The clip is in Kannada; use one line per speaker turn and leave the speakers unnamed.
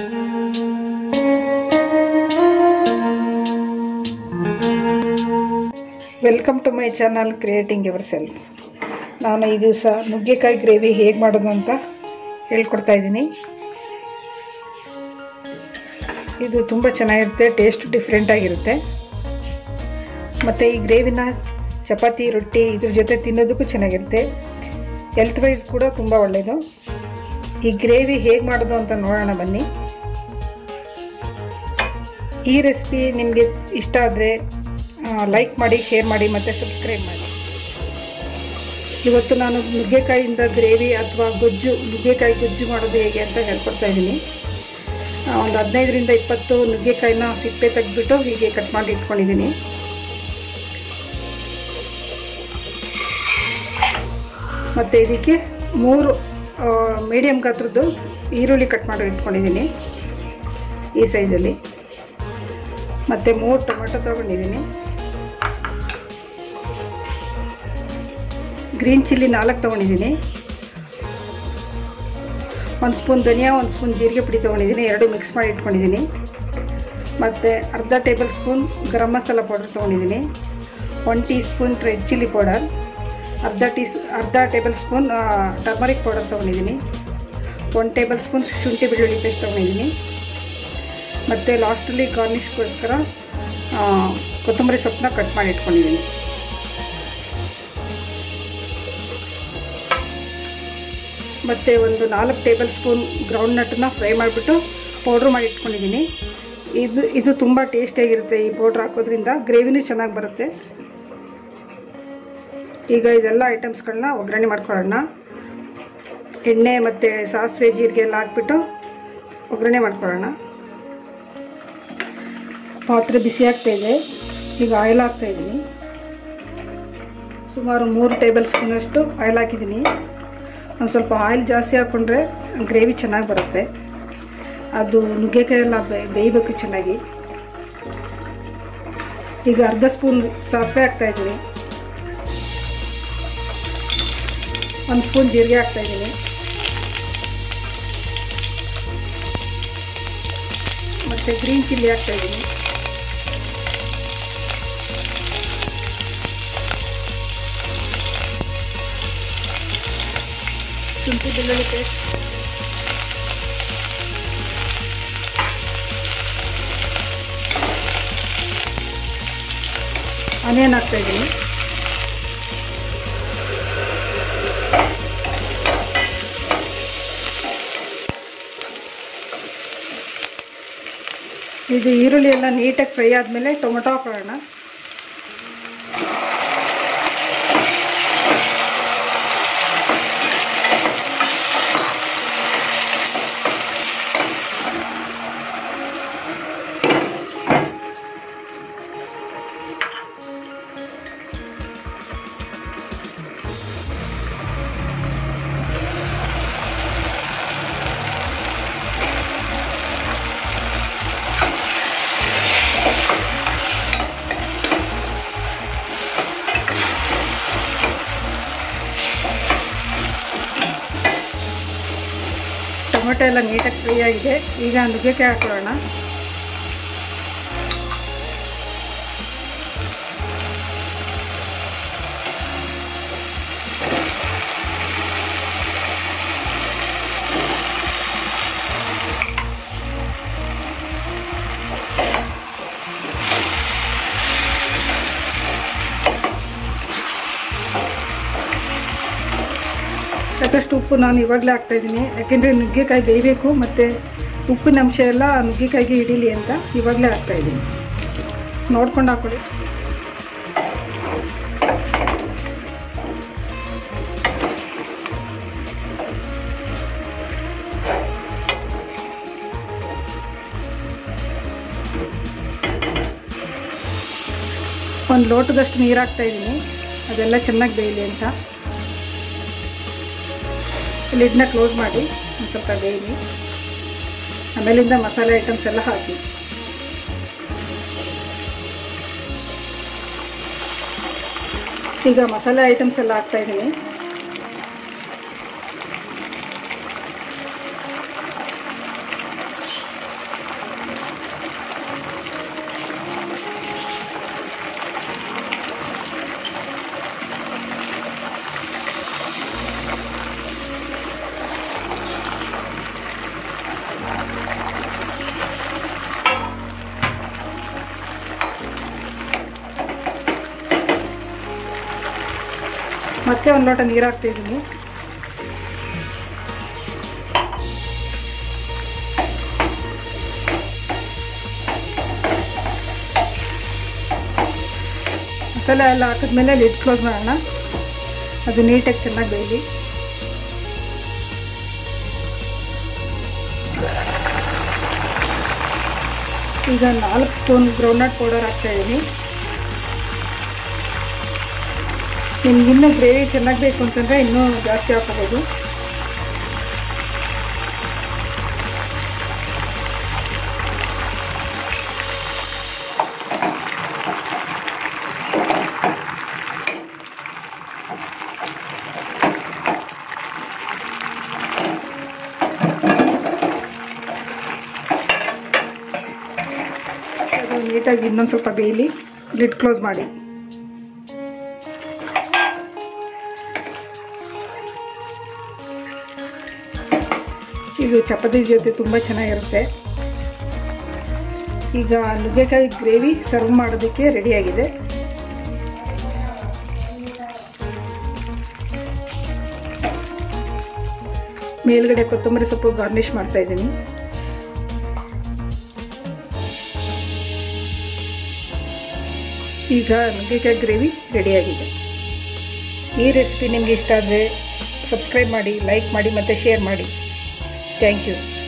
welcome to my channel creating yourself ನಾನು ಈ ದಿವಸ ನುಗ್ಗೆಕಾಯಿ ಗ್ರೇವಿ ಹೇಗೆ ಮಾಡೋದು ಅಂತ ಹೇಳ್ಕೊಡ್ತಾ ಇದ್ದೀನಿ ಇದು ತುಂಬ ಚೆನ್ನಾಗಿರುತ್ತೆ ಟೇಸ್ಟ್ ಡಿಫ್ರೆಂಟ್ ಆಗಿರುತ್ತೆ ಮತ್ತು ಈ ಗ್ರೇವಿನ ಚಪಾತಿ ರೊಟ್ಟಿ ಇದ್ರ ಜೊತೆ ತಿನ್ನೋದಕ್ಕೂ ಚೆನ್ನಾಗಿರುತ್ತೆ ಹೆಲ್ತ್ ವೈಸ್ ಕೂಡ ತುಂಬ ಒಳ್ಳೆಯದು ಈ ಗ್ರೇವಿ ಹೇಗೆ ಮಾಡೋದು ಅಂತ ನೋಡೋಣ ಬನ್ನಿ ಈ ರೆಸಿಪಿ ನಿಮಗೆ ಇಷ್ಟ ಆದರೆ ಲೈಕ್ ಮಾಡಿ ಶೇರ್ ಮಾಡಿ ಮತ್ತು ಸಬ್ಸ್ಕ್ರೈಬ್ ಮಾಡಿ ಇವತ್ತು ನಾನು ನುಗ್ಗೆಕಾಯಿಯಿಂದ ಗ್ರೇವಿ ಅಥವಾ ಗೊಜ್ಜು ನುಗ್ಗೆಕಾಯಿ ಗೊಜ್ಜು ಮಾಡೋದು ಹೇಗೆ ಅಂತ ಹೇಳ್ಕೊಡ್ತಾ ಇದ್ದೀನಿ ಒಂದು ಹದಿನೈದರಿಂದ ಇಪ್ಪತ್ತು ನುಗ್ಗೆಕಾಯಿನ ಸಿಪ್ಪೆ ತೆಗೆದ್ಬಿಟ್ಟು ಹೀಗೆ ಕಟ್ ಮಾಡಿ ಇಟ್ಕೊಂಡಿದ್ದೀನಿ ಮತ್ತು ಇದಕ್ಕೆ ಮೂರು ಮೀಡಿಯಮ್ ಗಾತ್ರದ್ದು ಈರುಳ್ಳಿ ಕಟ್ ಮಾಡಿ ಇಟ್ಕೊಂಡಿದ್ದೀನಿ ಈ ಸೈಜಲ್ಲಿ ಮತ್ತು ಮೂರು ಟೊಮೆಟೊ ತೊಗೊಂಡಿದ್ದೀನಿ ಗ್ರೀನ್ ಚಿಲ್ಲಿ ನಾಲ್ಕು ತೊಗೊಂಡಿದ್ದೀನಿ ಒಂದು ಸ್ಪೂನ್ ಧನಿಯಾ ಒಂದು ಸ್ಪೂನ್ ಜೀರಿಗೆ ಪುಡಿ ತೊಗೊಂಡಿದ್ದೀನಿ ಎರಡು ಮಿಕ್ಸ್ ಮಾಡಿ ಇಟ್ಕೊಂಡಿದ್ದೀನಿ ಮತ್ತು ಅರ್ಧ tablespoon garam masala powder ತೊಗೊಂಡಿದ್ದೀನಿ one teaspoon red chilli powder ಅರ್ಧ ಟೀ ಅರ್ಧ ಟೇಬಲ್ ಸ್ಪೂನ್ ಟರ್ಮರಿಕ್ ಪೌಡರ್ ತೊಗೊಂಡಿದ್ದೀನಿ ಒನ್ ಟೇಬಲ್ ಸ್ಪೂನ್ ಶುಂಠಿ ಬೆಳ್ಳುಳ್ಳಿ ಪೇಸ್ಟ್ ತೊಗೊಂಡಿದ್ದೀನಿ ಮತ್ತು ಲಾಸ್ಟಲ್ಲಿ ಗಾರ್ನಿಷ್ಗೋಸ್ಕರ ಕೊತ್ತಂಬರಿ ಸೊಪ್ಪನ್ನ ಕಟ್ ಮಾಡಿ ಇಟ್ಕೊಂಡಿದ್ದೀನಿ ಮತ್ತು ಒಂದು ನಾಲ್ಕು ಟೇಬಲ್ ಸ್ಪೂನ್ ಗ್ರೌಂಡ್ ನಟ್ಟನ್ನ ಫ್ರೈ ಮಾಡಿಬಿಟ್ಟು ಪೌಡ್ರ್ ಮಾಡಿ ಇಟ್ಕೊಂಡಿದ್ದೀನಿ ಇದು ಇದು ತುಂಬ ಟೇಸ್ಟಿಯಾಗಿರುತ್ತೆ ಈ ಪೌಡ್ರ್ ಹಾಕೋದ್ರಿಂದ ಗ್ರೇವಿನೂ ಚೆನ್ನಾಗಿ ಬರುತ್ತೆ ಈಗ ಇದೆಲ್ಲ ಐಟಮ್ಸ್ಗಳನ್ನ ಒಗ್ಗರಣೆ ಮಾಡ್ಕೊಳ್ಳೋಣ ಎಣ್ಣೆ ಮತ್ತು ಸಾಸಿವೆ ಜೀರಿಗೆ ಎಲ್ಲ ಹಾಕ್ಬಿಟ್ಟು ಒಗ್ಗರಣೆ ಮಾಡ್ಕೊಳ್ಳೋಣ ಪಾತ್ರೆ ಬಿಸಿ ಆಗ್ತಾಯಿದೆ ಈಗ ಆಯಿಲ್ ಹಾಕ್ತಾಯಿದ್ದೀನಿ ಸುಮಾರು ಮೂರು ಟೇಬಲ್ ಸ್ಪೂನಷ್ಟು ಆಯಿಲ್ ಹಾಕಿದ್ದೀನಿ ಒಂದು ಸ್ವಲ್ಪ ಆಯಿಲ್ ಜಾಸ್ತಿ ಹಾಕ್ಕೊಂಡ್ರೆ ಗ್ರೇವಿ ಚೆನ್ನಾಗಿ ಬರುತ್ತೆ ಅದು ನುಗ್ಗೆಕಾಯಿ ಎಲ್ಲ ಬೇ ಬೇಯಬೇಕು ಚೆನ್ನಾಗಿ ಈಗ ಅರ್ಧ ಸ್ಪೂನ್ ಸಾಸಿವೆ ಹಾಕ್ತಾಯಿದ್ದೀನಿ ಒಂದು ಸ್ಪೂನ್ ಜೀರಿಗೆ ಹಾಕ್ತಾಯಿದ್ದೀನಿ ಮತ್ತು ಗ್ರೀನ್ ಚಿಲ್ಲಿ ಹಾಕ್ತಾಯಿದ್ದೀನಿ ಶುಂಠಿ ಬೆಳ್ಳುಳ್ಳಿ ಪೇಸ್ಟ್ ಆನಿಯನ್ ಹಾಕ್ತಾಯಿದ್ದೀನಿ ಇದು ಈರುಳ್ಳಿ ಎಲ್ಲ ನೀಟಾಗಿ ಫ್ರೈ ಆದಮೇಲೆ ಟೊಮೊಟೊ ಹಾಕೊಳ್ಳೋಣ ಟೊಮೆಟೊ ಎಲ್ಲ ನೀಟಾಗಿ ಫ್ರೈ ಆಗಿದೆ ಈಗ ನುಗ್ಗೆಕಾಯಿ ಹಾಕೊಳ್ಳೋಣ ಸಾಕಷ್ಟು ಉಪ್ಪು ನಾನು ಇವಾಗಲೇ ಹಾಕ್ತಾಯಿದ್ದೀನಿ ಯಾಕೆಂದರೆ ನುಗ್ಗೆಕಾಯಿ ಬೇಯಬೇಕು ಮತ್ತು ಉಪ್ಪಿನ ಅಂಶ ಎಲ್ಲ ನುಗ್ಗೆಕಾಯಿಗೆ ಹಿಡೀಲಿ ಅಂತ ಇವಾಗಲೇ ಹಾಕ್ತಾಯಿದ್ದೀನಿ ನೋಡ್ಕೊಂಡು ಹಾಕೊಳ್ಳಿ ಒಂದು ಲೋಟದಷ್ಟು ನೀರು ಹಾಕ್ತಾಯಿದ್ದೀನಿ ಅದೆಲ್ಲ ಚೆನ್ನಾಗಿ ಬೇಯಲಿ ಅಂತ ಲಿಡ್ನ ಕ್ಲೋಸ್ ಮಾಡಿ ಒಂದು ಸ್ವಲ್ಪ ಬೇಯಲಿ ಆಮೇಲಿಂದ ಮಸಾಲೆ ಐಟಮ್ಸ್ ಎಲ್ಲ ಹಾಕಿ ಈಗ ಮಸಾಲೆ ಐಟಮ್ಸ್ ಎಲ್ಲ ಹಾಕ್ತಾಯಿದ್ದೀನಿ ಮತ್ತೆ ಒಂದು ಲೋಟ ನೀರು ಹಾಕ್ತಾಯಿದ್ದೀನಿ ಮಸಾಲೆ ಎಲ್ಲ ಹಾಕಿದ್ಮೇಲೆ ಲಿಡ್ ಕ್ಲೋಸ್ ಮಾಡೋಣ ಅದು ನೀಟಾಗಿ ಚೆನ್ನಾಗಿ ಬೇಯಲಿ ಈಗ ನಾಲ್ಕು ಸ್ಪೂನ್ ಗ್ರೌಂಡ್ನಟ್ ಪೌಡರ್ ಹಾಕ್ತಾಯಿದ್ದೀನಿ ನಿಮ್ಗೆ ಇನ್ನೂ ಗ್ರೇವಿ ಚೆನ್ನಾಗಿ ಬೇಕು ಅಂತಂದರೆ ಇನ್ನೂ ಜಾಸ್ತಿ ಹಾಕೋಬೋದು ಅದು ನೀಟಾಗಿ ಇನ್ನೊಂದು ಸ್ವಲ್ಪ ಬೇಯಲಿ ಲಿಡ್ ಕ್ಲೋಸ್ ಮಾಡಿ ಇದು ಚಪಾತಿ ಜೊತೆ ತುಂಬ ಚೆನ್ನಾಗಿರುತ್ತೆ ಈಗ ನುಗ್ಗೆಕಾಯಿ ಗ್ರೇವಿ ಸರ್ವ್ ಮಾಡೋದಕ್ಕೆ ರೆಡಿಯಾಗಿದೆ ಮೇಲ್ಗಡೆ ಕೊತ್ತಂಬರಿ ಸೊಪ್ಪು ಗಾರ್ನಿಷ್ ಮಾಡ್ತಾ ಇದ್ದೀನಿ ಈಗ ನುಗ್ಗೆಕಾಯಿ ಗ್ರೇವಿ ರೆಡಿಯಾಗಿದೆ ಈ ರೆಸಿಪಿ ನಿಮಗೆ ಇಷ್ಟ ಆದರೆ ಸಬ್ಸ್ಕ್ರೈಬ್ ಮಾಡಿ ಲೈಕ್ ಮಾಡಿ ಮತ್ತು ಶೇರ್ ಮಾಡಿ ಥ್ಯಾಂಕ್ ಯು